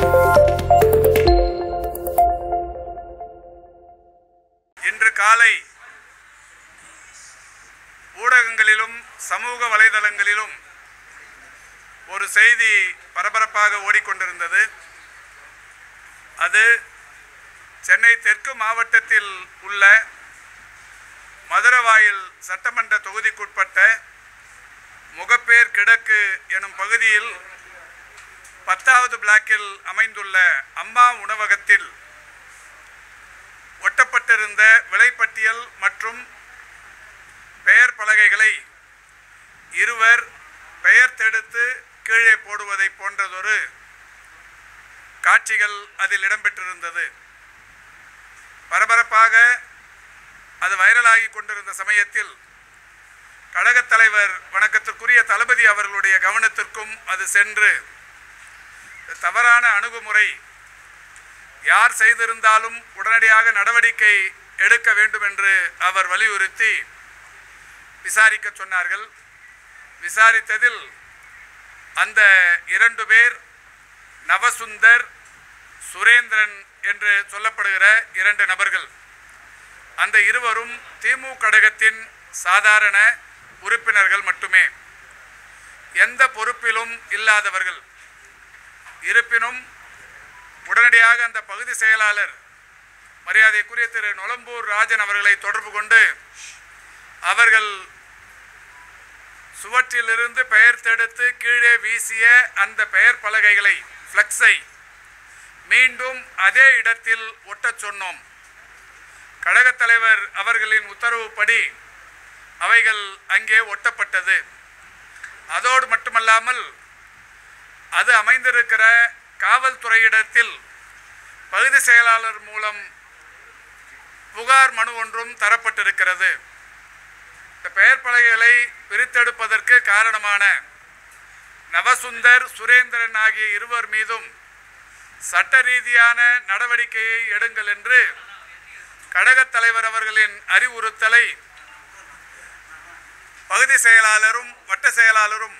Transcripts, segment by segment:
இன்று காலை ஊடகங்களிலும் சமூக வலைதளங்களிலும் ஒரு செய்தி பரபரப்பாக ஓடிக்கொண்டிருந்தது அது சென்னை தெற்கு மாவட்டத்தில் உள்ள மதுரவாயில் சட்டமன்ற தொகுதிக்குட்பட்ட முகப்பேர் கிழக்கு எனும் பகுதியில் பத்தாவது பிளாக்கில் அமைந்துள்ள அம்மா உணவகத்தில் ஒட்டப்பட்டிருந்த விலைப்பட்டியல் மற்றும் பெயர் பலகைகளை இருவர் பெயர் தெடுத்து கீழே போடுவதை போன்றதொரு காட்சிகள் அதில் இடம்பெற்றிருந்தது பரபரப்பாக அது வைரலாகி கொண்டிருந்த சமயத்தில் கழகத் தலைவர் வணக்கத்திற்குரிய தளபதி அவர்களுடைய கவனத்திற்கும் அது சென்று தவறான அணுகுமுறை யார் செய்திருந்தாலும் உடனடியாக நடவடிக்கை எடுக்க வேண்டும் என்று அவர் வலியுறுத்தி விசாரிக்க சொன்னார்கள் விசாரித்ததில் அந்த இரண்டு பேர் நவசுந்தர் சுரேந்திரன் என்று சொல்லப்படுகிற இரண்டு நபர்கள் அந்த இருவரும் திமுக கழகத்தின் சாதாரண உறுப்பினர்கள் மட்டுமே எந்த பொறுப்பிலும் இல்லாதவர்கள் இருப்பினும் உடனடியாக அந்த பகுதி செயலாளர் மரியாதைக்குரிய திரு நொலம்பூர் ராஜன் அவர்களை தொடர்பு கொண்டு அவர்கள் சுவற்றிலிருந்து பெயர் தெடுத்து கீழே வீசிய அந்த பெயர் பலகைகளை ஃப்ளக்ஸை மீண்டும் அதே இடத்தில் ஒட்டச் சொன்னோம் கழகத் தலைவர் அவர்களின் உத்தரவுப்படி அவைகள் அங்கே ஒட்டப்பட்டது அதோடு மட்டுமல்லாமல் அது அமைந்திருக்கிற காவல்துறையிடத்தில் பகுதி செயலாளர் மூலம் புகார் மனு ஒன்றும் தரப்பட்டிருக்கிறது இந்த பெயர் பலகைகளை பிரித்தெடுப்பதற்கு காரணமான நவசுந்தர் சுரேந்திரன் ஆகிய இருவர் மீதும் சட்ட ரீதியான நடவடிக்கையை எடுங்கள் என்று கழகத் தலைவர் அவர்களின் அறிவுறுத்தலை பகுதி செயலாளரும் வட்ட செயலாளரும்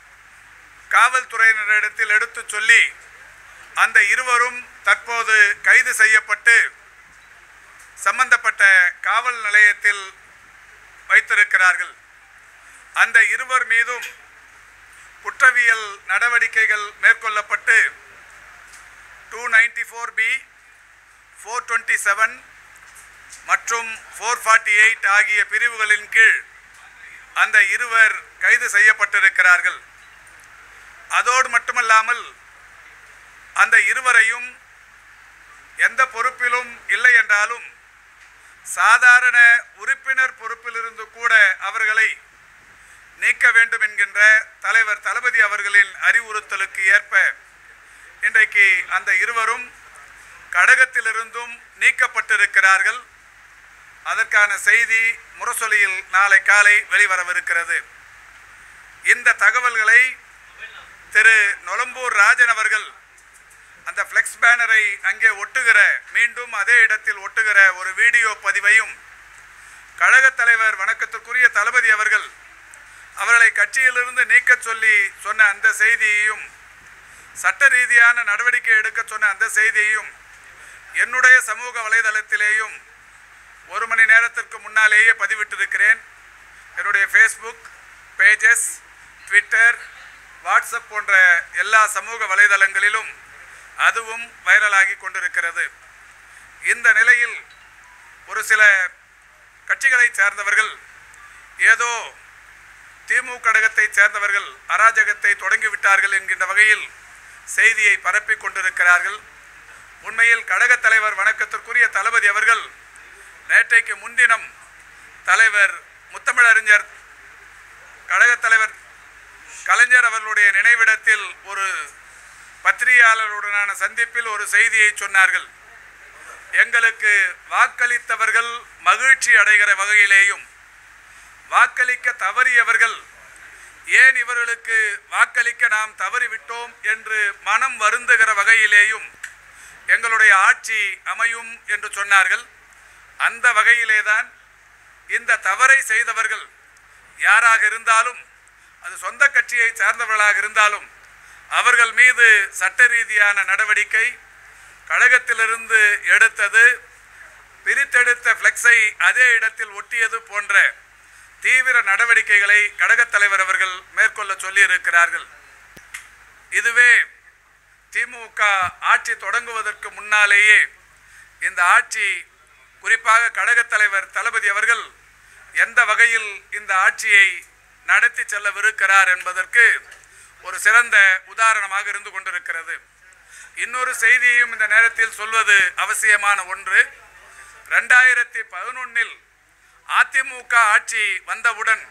காவல்துறையினரிடத்தில் எடுத்துச் சொல்லி அந்த இருவரும் தற்போது கைது செய்யப்பட்டு சம்பந்தப்பட்ட காவல் நிலையத்தில் வைத்திருக்கிறார்கள் அந்த இருவர் மீதும் குற்றவியல் நடவடிக்கைகள் மேற்கொள்ளப்பட்டு two ninety four B four twenty seven மற்றும் ஃபோர் ஃபார்ட்டி எயிட் ஆகிய பிரிவுகளின் கீழ் அந்த இருவர் கைது செய்யப்பட்டிருக்கிறார்கள் அதோடு மட்டுமல்லாமல் அந்த இருவரையும் எந்த பொறுப்பிலும் இல்லை என்றாலும் சாதாரண உறுப்பினர் பொறுப்பிலிருந்து கூட அவர்களை நீக்க வேண்டும் என்கின்ற தலைவர் தளபதி அவர்களின் அறிவுறுத்தலுக்கு ஏற்ப இன்றைக்கு அந்த இருவரும் கடகத்திலிருந்தும் நீக்கப்பட்டிருக்கிறார்கள் அதற்கான செய்தி முரசொலியில் நாளை காலை வெளிவரவிருக்கிறது இந்த தகவல்களை திரு நொலம்பூர் ராஜன் அவர்கள் அந்த ஃப்ளெக்ஸ் பேனரை அங்கே ஒட்டுகிற மீண்டும் அதே இடத்தில் ஒட்டுகிற ஒரு வீடியோ பதிவையும் கழகத் தலைவர் வணக்கத்திற்குரிய தளபதி அவர்கள் அவர்களை கட்சியிலிருந்து நீக்கச் சொல்லி சொன்ன அந்த செய்தியையும் சட்ட ரீதியான நடவடிக்கை எடுக்க சொன்ன அந்த செய்தியையும் என்னுடைய சமூக வலைதளத்திலேயும் ஒரு மணி நேரத்திற்கு முன்னாலேயே பதிவிட்டிருக்கிறேன் என்னுடைய ஃபேஸ்புக் பேஜஸ் ட்விட்டர் வாட்ஸ்அப் போன்ற எல்லா சமூக வலைதளங்களிலும் அதுவும் வைரலாகி கொண்டிருக்கிறது இந்த நிலையில் ஒரு சில கட்சிகளைச் சேர்ந்தவர்கள் ஏதோ திமுக கழகத்தைச் சேர்ந்தவர்கள் அராஜகத்தை தொடங்கிவிட்டார்கள் என்கின்ற வகையில் செய்தியை பரப்பிக் கொண்டிருக்கிறார்கள் உண்மையில் கழகத் தலைவர் வணக்கத்திற்குரிய தளபதி அவர்கள் நேற்றைக்கு முன்தினம் தலைவர் முத்தமிழறிஞர் கழகத் தலைவர் கலைஞர் அவர்களுடைய நினைவிடத்தில் ஒரு பத்திரிகையாளருடனான சந்திப்பில் ஒரு செய்தியை சொன்னார்கள் எங்களுக்கு வாக்களித்தவர்கள் மகிழ்ச்சி அடைகிற வகையிலேயும் வாக்களிக்க தவறியவர்கள் ஏன் இவர்களுக்கு வாக்களிக்க நாம் தவறிவிட்டோம் என்று மனம் வருந்துகிற வகையிலேயும் எங்களுடைய ஆட்சி அமையும் என்று சொன்னார்கள் அந்த வகையிலேதான் இந்த தவறை செய்தவர்கள் யாராக இருந்தாலும் அது சொந்த கட்சியை சார்ந்தவர்களாக இருந்தாலும் அவர்கள் மீது சட்ட ரீதியான நடவடிக்கை கழகத்திலிருந்து எடுத்தது பிரித்தெடுத்த ஃப்ளெக்ஸை அதே இடத்தில் ஒட்டியது போன்ற தீவிர நடவடிக்கைகளை கழகத் தலைவர் அவர்கள் மேற்கொள்ள சொல்லியிருக்கிறார்கள் இதுவே திமுக ஆட்சி தொடங்குவதற்கு முன்னாலேயே இந்த ஆட்சி குறிப்பாக கழகத் தலைவர் தளபதி அவர்கள் எந்த வகையில் இந்த ஆட்சியை நடத்தி செல்லவிருக்கிறார் என்பதற்கு ஒரு சிறந்த உதாரணமாக இருந்து கொண்டிருக்கிறது இன்னொரு செய்தியையும் இந்த நேரத்தில் சொல்வது அவசியமான ஒன்று ரெண்டாயிரத்தி பதினொன்னில் அதிமுக ஆட்சி வந்தவுடன்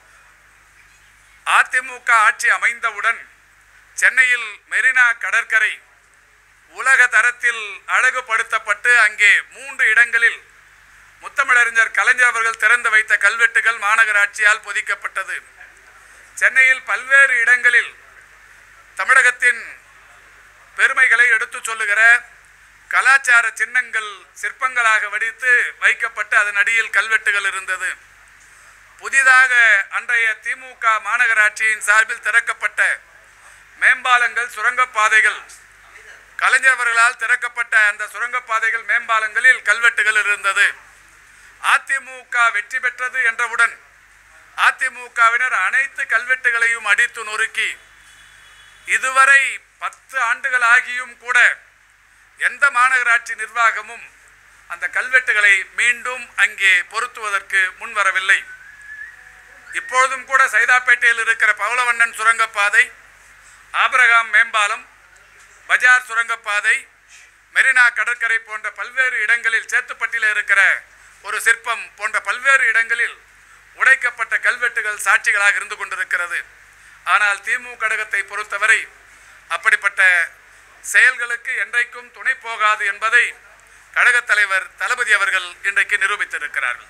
அதிமுக ஆட்சி அமைந்தவுடன் சென்னையில் மெரினா கடற்கரை உலக தரத்தில் அழகுபடுத்தப்பட்டு அங்கே மூன்று இடங்களில் முத்தமிழறிஞர் கலைஞர் அவர்கள் திறந்து வைத்த கல்வெட்டுகள் மாநகராட்சியால் பொதிக்கப்பட்டது சென்னையில் பல்வேறு இடங்களில் தமிழகத்தின் பெருமைகளை எடுத்துச் சொல்லுகிற கலாச்சார சின்னங்கள் சிற்பங்களாக வடித்து வைக்கப்பட்டு அதன் அடியில் கல்வெட்டுகள் இருந்தது புதிதாக அன்றைய திமுக மாநகராட்சியின் சார்பில் திறக்கப்பட்ட மேம்பாலங்கள் சுரங்கப்பாதைகள் கலைஞர் அவர்களால் திறக்கப்பட்ட அந்த சுரங்கப்பாதைகள் மேம்பாலங்களில் கல்வெட்டுகள் இருந்தது அதிமுக வெற்றி பெற்றது என்றவுடன் அதிமுகவினர் அனைத்து கல்வெட்டுகளையும் அடித்து நொறுக்கி இதுவரை பத்து ஆண்டுகள் ஆகியும் கூட எந்த மாநகராட்சி நிர்வாகமும் அந்த கல்வெட்டுகளை மீண்டும் அங்கே பொருத்துவதற்கு முன்வரவில்லை இப்பொழுதும் கூட சைதாப்பேட்டையில் இருக்கிற பவளவண்ணன் சுரங்கப்பாதை ஆபிரகாம் மேம்பாலம் பஜார் சுரங்கப்பாதை மெரினா கடற்கரை போன்ற பல்வேறு இடங்களில் சேத்துப்பட்டியில் இருக்கிற ஒரு சிற்பம் போன்ற பல்வேறு இடங்களில் உடைக்கப்பட்ட கல்வெட்டுகள் சாட்சிகளாக இருந்து கொண்டிருக்கிறது ஆனால் திமுக கழகத்தை பொறுத்தவரை அப்படிப்பட்ட செயல்களுக்கு என்றைக்கும் துணை போகாது என்பதை கழகத் தலைவர் தளபதி அவர்கள் இன்றைக்கு நிரூபித்திருக்கிறார்கள்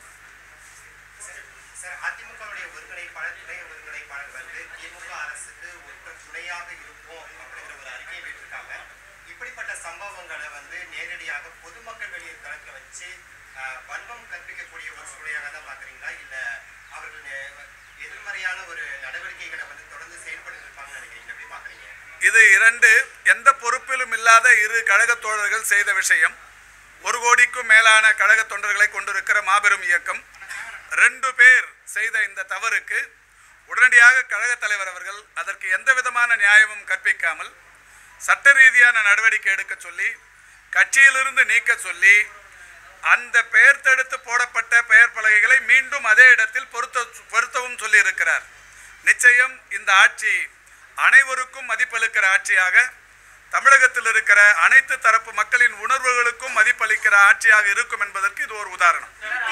சார் அதிமுகவுடைய ஒருங்கிணைப்பாளர் துணை ஒருங்கிணைப்பாளர் வந்து திமுக அரசுக்கு ஒற்ற துணையாக இருப்போம் அப்படிங்கிற ஒரு அறிக்கையை விட்டிருக்காங்க இப்படிப்பட்ட சம்பவங்களை வந்து நேரடியாக பொதுமக்கள் வெளியே கணக்க வச்சு ஆஹ், வன்மம் கற்பிக்கக்கூடிய ஒரு சூழ்நிலையாக தான் பார்க்குறீங்களா இல்லை அவர்கள் நே- எதிர்மறையான ஒரு நடவடிக்கைகளை வந்து தொடர்ந்து செயல்பட்டு இருப்பாங்கன்னு நினைக்கிறீங்க எப்படி பார்க்குறீங்க இது இரண்டு எந்த பொறுப்பிலும் இல்லாத இரு கழகத் தோழர்கள் செய்த விஷயம் ஒரு கோடிக்கும் மேலான கழக தொண்டர்களை கொண்டிருக்கிற மாபெரும் இயக்கம் ரெண்டு பேர் செய்த இந்த தவறுக்கு உடனடியாக கழகத் தலைவர் அவர்கள் அதற்கு எந்த விதமான நியாயமும் கற்பிக்காமல் சட்ட ரீதியான நடவடிக்கை எடுக்க சொல்லி கட்சியிலிருந்து நீக்க சொல்லி அந்த பெயர் தடுத்து போடப்பட்ட பெயர் பலகைகளை மீண்டும் அதே இடத்தில் பொருத்த பொருத்தவும் சொல்லி இருக்கிறார் நிச்சயம் இந்த ஆட்சி அனைவருக்கும் மதிப்பளிக்கிற ஆட்சியாக தமிழகத்தில் இருக்கிற அனைத்து தரப்பு மக்களின் உணர்வுகளுக்கும் மதிப்பளிக்கிற ஆட்சியாக இருக்கும் என்பதற்கு இது ஒரு உதாரணம்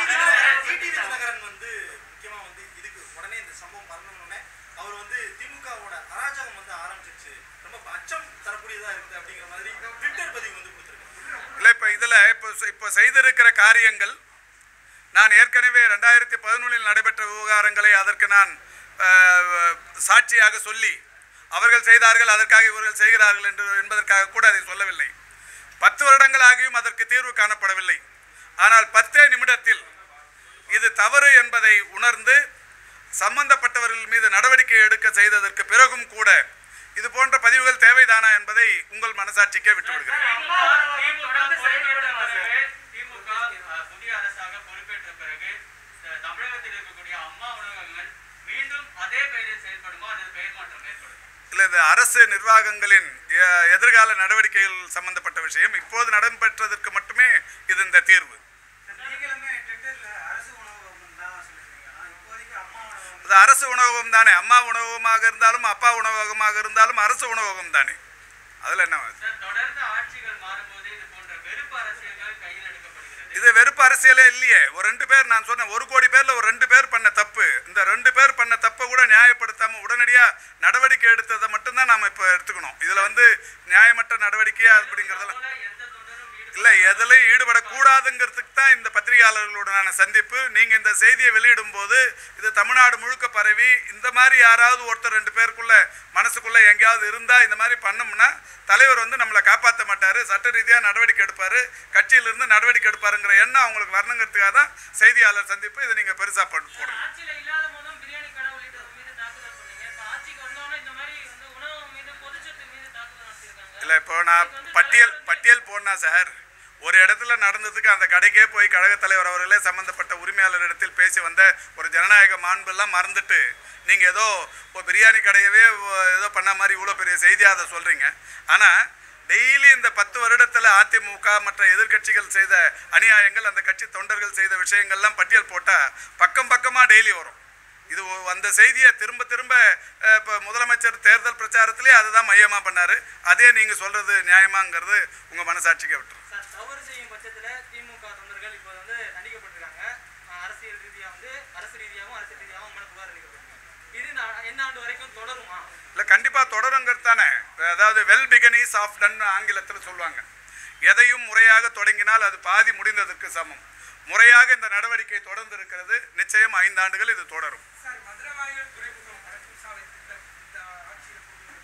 டிடிவி தினகரன் வந்து முக்கியமா வந்து இதுக்கு உடனே இந்த சம்பவம் பறந்தோடனே அவர் வந்து திமுகவோட அராஜகம் வந்து ஆரம்பிச்சிருச்சு ரொம்ப அச்சம் தரக்கூடியதா இருக்குது அப்படிங்கிற மாதிரி ட்விட்டர் பதிவு வந்து கொடுத்துருக்காங்க இல்லை இப்போ இதில் இப்போ இப்போ செய்திருக்கிற காரியங்கள் நான் ஏற்கனவே ரெண்டாயிரத்தி பதினொன்றில் நடைபெற்ற விவகாரங்களை அதற்கு நான் அஹ், சாட்சியாக சொல்லி அவர்கள் செய்தார்கள் அதற்காக இவர்கள் செய்கிறார்கள் என்று என்பதற்காக கூட அதை சொல்லவில்லை பத்து வருடங்கள் ஆகியும் அதற்கு தீர்வு காணப்படவில்லை ஆனால் பத்தே நிமிடத்தில் இது தவறு என்பதை உணர்ந்து சம்பந்தப்பட்டவர்கள் மீது நடவடிக்கை எடுக்க செய்ததற்கு பிறகும் கூட இது போன்ற பதிவுகள் தேவைதானா என்பதை உங்கள் மனசாட்சிக்கே விட்டுவிடுகிறேன் தொடர்ந்து செயல்பட்ட பிறகு திமுக அஹ், புதிய அரசாக பொறுப்பேற்ற பிறகு அஹ், தமிழகத்தில் இருக்கக்கூடிய அம்மா உணவகங்கள் மீண்டும் அதே பெயரில் செயல்படுமா அல்லது பெயர் மாற்றம் ஏற்படும் இல்லை இது அரசு நிர்வாகங்களின் எ- எதிர்கால நடவடிக்கைகள் சம்பந்தப்பட்ட விஷயம் இப்போது நடைபெற்றதற்கு மட்டுமே இது இந்த தீர்வு நீங்களுமே ட்விட்டர்ல அரசு உணவகம் தான் சொல்லிருக்கீங்க ஆனா இப்போதைக்கு அம்மா உணவகம் அது அரசு உணவகம் தானே அம்மா உணவகமாக இருந்தாலும் அப்பா உணவகமாக இருந்தாலும் அரசு உணவகம் தானே அதில் என்ன சார் தொடர்ந்து ஆட்சிகள் மாறும்போது இது போன்ற வெறுப்பு அரசியல்கள் கையில் எடுக்கப்படுகிறது இது வெறுப்பு அரசியலே இல்லையே ஒரு ரெண்டு பேர் நான் சொன்னேன் ஒரு கோடி பேர்ல ஒரு ரெண்டு பேர் பண்ண தப்பு இந்த ரெண்டு பேர் பண்ண தப்பை கூட நியாயப்படுத்தாம உடனடியா நடவடிக்கை எடுத்ததை மட்டும்தான் நாம இப்ப எடுத்துக்கணும் இதுல வந்து நியாயமற்ற நடவடிக்கையா அப்படிங்கறதெல்லாம் போல எந்த தொண்டரும் ஈடுபட இல்ல எதுலையும் ஈடுபடக்கூடாதுங்கிறதுக்கு தான் இந்த பத்திரிகையாளர்களுடனான சந்திப்பு நீங்க இந்த செய்தியை வெளியிடும் போது இது தமிழ்நாடு முழுக்க பரவி இந்த மாதிரி யாராவது ஒருத்தர் ரெண்டு பேருக்குள்ள மனசுக்குள்ள எங்கேயாவது இருந்தா இந்த மாதிரி பண்ணோம்னா தலைவர் வந்து நம்மளை காப்பாற்ற மாட்டாரு சட்ட ரீதியா நடவடிக்கை எடுப்பாரு கட்சியிலிருந்து நடவடிக்கை எடுப்பாருங்கிற எண்ணம் அவங்களுக்கு வரணுங்கிறதுக்காக தான் செய்தியாளர் சந்திப்பு இதை நீங்க பெருசா போட்டு போடுங்க ஆட்சியில இல்லாத போதும் பிரியாணி கடை உள்ளிட்டவர் மீது தாக்குதல் பண்ணீங்க இப்ப ஆட்சிக்கு வந்தோடனே இந்த மாதிரி வந்து உணவு மீது பொதுச்சத்து மீது இல்லை இப்போ நான் பட்டியல் பட்டியல் போடனா சார் ஒரு இடத்துல நடந்ததுக்கு அந்த கடைக்கே போய் கழகத் தலைவர் அவர்களே சம்பந்தப்பட்ட உரிமையாளரிடத்தில் பேசி வந்த ஒரு ஜனநாயக மாண்பெல்லாம் மறந்துட்டு நீங்கள் ஏதோ ஒரு பிரியாணி கடையவே ஒ- ஏதோ பண்ண மாதிரி இவ்வளோ பெரிய செய்தியாக அதை சொல்கிறீங்க ஆனால் டெய்லி இந்த பத்து வருடத்தில் அதிமுக மற்ற எதிர்க்கட்சிகள் செய்த அநியாயங்கள் அந்த கட்சி தொண்டர்கள் செய்த விஷயங்கள்லாம் பட்டியல் போட்டால் பக்கம் பக்கமாக டெய்லி வரும் இது ஒ- அந்த செய்தியை திரும்ப திரும்ப அஹ், இப்போ முதலமைச்சர் தேர்தல் பிரச்சாரத்திலே அதுதான் மையமாக பண்ணாரு அதே நீங்கள் சொல்றது நியாயமாங்கிறது உங்கள் மனசாட்சிக்கு விட்டுரும் சார் தவறு செய்யும் பட்சத்துல திமுக தொண்டர்கள் இப்போ வந்து தண்டிக்கப்பட்டிருக்காங்க அஹ் அரசியல் ரீதியா வந்து அரசு ரீதியாகவும் அரசியல் ரீதியாகவும் மேல புகார் அளிக்கப்பட்டிருக்காங்க இது நா- எந்த ஆண்டு வரைக்கும் தொடருமா இல்லை கண்டிப்பாக தொடருங்கிறது தானே அதாவது வெல் பிகனிஸ் ஆஃப் டன் ஆங்கிலத்தில் சொல்லுவாங்க எதையும் முறையாக தொடங்கினால் அது பாதி முடிந்ததற்கு சமம் முறையாக இந்த நடவடிக்கை தொடர்ந்து இருக்கிறது நிச்சயம் ஐந்தாண்டுகள் இது தொடரும் சார் மதுரவாயல் துறைமுகம் வடக்கு சாலை திட்டம் இந்த ஆட்சியில்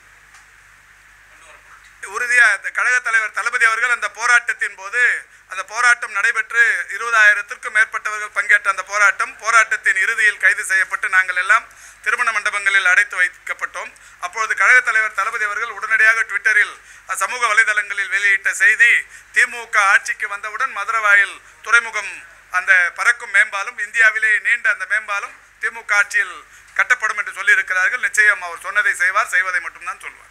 உறுதியாக இந்த கழகத் தலைவர் தளபதி அவர்கள் அந்த போராட்டத்தின் போது அந்த போராட்டம் நடைபெற்று இருபதாயிரத்திற்கும் மேற்பட்டவர்கள் பங்கேற்ற அந்த போராட்டம் போராட்டத்தின் இறுதியில் கைது செய்யப்பட்டு நாங்கள் எல்லாம் திருமண மண்டபங்களில் அடைத்து வைக்கப்பட்டோம் அப்பொழுது கழகத் தலைவர் தளபதி அவர்கள் உடனடியாக ட்விட்டரில் அஹ், சமூக வலைதளங்களில் வெளியிட்ட செய்தி திமுக ஆட்சிக்கு வந்தவுடன் மதுரவாயில் துறைமுகம் அந்த பறக்கும் மேம்பாலம் இந்தியாவிலே நீண்ட அந்த மேம்பாலம் திமுக ஆட்சியில் கட்டப்படும் என்று சொல்லியிருக்கிறார்கள் நிச்சயம் அவர் சொன்னதை செய்வார் செய்வதை மட்டும்தான் சொல்வார்